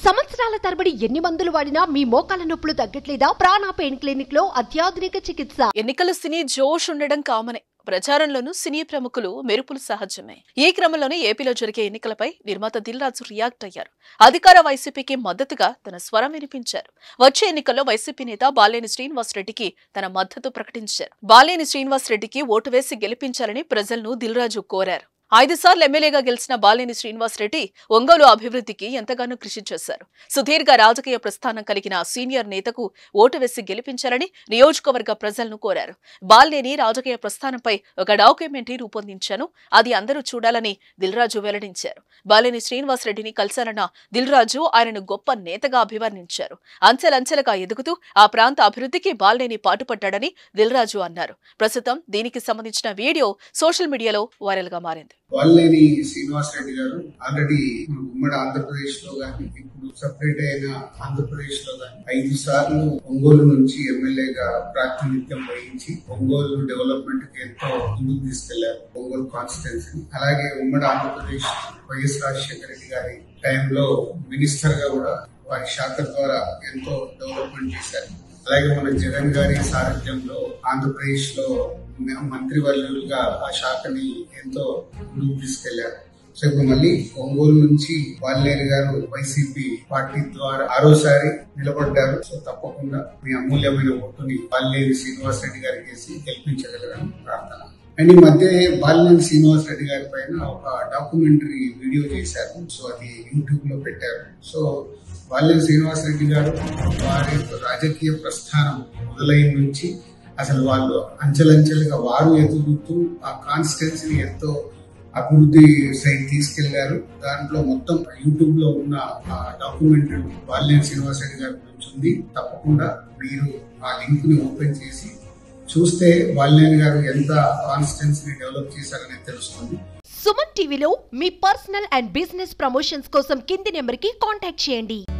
సంవత్సరాల తరబడి ఎన్ని మందులు వాడినా మీ మోకాల నొప్పులు తగ్గట్లేదా ప్రాణ పెయిన్ క్లినిక్ లో అత్యాధునిక చికిత్స ఎన్నికల సినీ జోష్ ఉండడం కామనే ప్రచారంలోనూ సినీ ప్రముఖులు మెరుపులు సహజమే ఈ క్రమంలోనే ఏపీలో జరిగే ఎన్నికలపై నిర్మాత దిల్ రాజు రియాక్ట్ అయ్యారు అధికార వైసీపీకి మద్దతుగా తన స్వరం వినిపించారు వచ్చే ఎన్నికల్లో వైసీపీ నేత బాలేని శ్రీనివాస్ రెడ్డికి తన మద్దతు ప్రకటించారు బాలేని శ్రీనివాస్ రెడ్డికి ఓటు వేసి గెలిపించాలని ప్రజలను దిల్ రాజు కోరారు ఐదు సార్లు ఎమ్మెల్యేగా గెలిచిన బాలేని శ్రీనివాస్ రెడ్డి ఒంగోలు అభివృద్ధికి ఎంతగానో కృషి చేశారు సుదీర్ఘ రాజకీయ ప్రస్థానం కలిగిన సీనియర్ నేతకు ఓటు వేసి గెలిపించాలని నియోజకవర్గ ప్రజలను కోరారు బాలేని రాజకీయ ప్రస్థానంపై ఒక డాక్యుమెంటరీ రూపొందించాను అది అందరూ చూడాలని దిల్రాజు వెల్లడించారు బాలేని శ్రీనివాస్ రెడ్డిని కలిశారన్న దిల్రాజు ఆయనను గొప్ప నేతగా అభివర్ణించారు అంచెలంచెలుగా ఎదుగుతూ ఆ ప్రాంత అభివృద్ధికి బాలేని పాటుపడ్డాడని దిల్రాజు అన్నారు ప్రస్తుతం దీనికి సంబంధించిన వీడియో సోషల్ మీడియాలో వైరల్ గా మారింది వాళ్ళేని శ్రీనివాస్ రెడ్డి గారు ఆల్రెడీ మన ఉమ్మడి ఆంధ్రప్రదేశ్ లో గాని ఇప్పుడు సపరేట్ అయిన ఆంధ్రప్రదేశ్ లో గాని ఐదు సార్లు ఒంగోలు నుంచి ఎమ్మెల్యేగా ప్రాతినిధ్యం వహించి ఒంగోలు డెవలప్మెంట్ కి ఎంతో ముందుకు తీసుకెళ్లారు ఒంగోలు కాన్స్టిట్యున్సీ అలాగే ఉమ్మడి ఆంధ్రప్రదేశ్ వైఎస్ రాజశేఖర రెడ్డి గారి టైంలో మినిస్టర్ గా కూడా వారి శాఖ ద్వారా ఎంతో డెవలప్మెంట్ చేశారు అలాగే మన జగన్ గారి సారథ్యంలో ఆంధ్రప్రదేశ్ లో మంత్రివర్యులుగా ఆ శాఖని ఎంతో ముందుకు తీసుకెళ్లారు సో ఇప్పుడు మళ్ళీ ఒంగోలు నుంచి వాల్లేరు గారు వైసీపీ పార్టీ ద్వారా ఆరోసారి నిలబడ్డారు సో తప్పకుండా మీ అమూల్యమైన ఓటుని వాల్లేరు శ్రీనివాస్ రెడ్డి గారికి వేసి గెలిపించగలరని ప్రార్థన అండ్ ఈ మధ్య బాలినేని శ్రీనివాస్ రెడ్డి గారి పైన ఒక డాక్యుమెంటరీ వీడియో చేశారు సో అది యూట్యూబ్ లో పెట్టారు సో బాలినేని శ్రీనివాస్ రెడ్డి గారు వారి యొక్క రాజకీయ ప్రస్థానం మొదలైన నుంచి అసలు వాళ్ళు అంచెలంచెలుగా వారు ఎదుగుతూ ఆ కాన్స్టిట్యున్సీని ఎంతో అభివృద్ధి సైడ్ తీసుకెళ్లారు దాంట్లో మొత్తం యూట్యూబ్ లో ఉన్న డాక్యుమెంటరీ బాలినేని శ్రీనివాస్ రెడ్డి గారి గురించి ఉంది తప్పకుండా మీరు ఆ లింక్ ని ఓపెన్ చేసి చూస్తే బాలినేని గారు ఎంత కాన్స్టిట్యున్సీని డెవలప్ చేశారనేది తెలుస్తుంది సుమన్ టీవీలో మీ పర్సనల్ అండ్ బిజినెస్ ప్రమోషన్స్ కోసం కింది నెంబర్ కి కాంటాక్ట్ చేయండి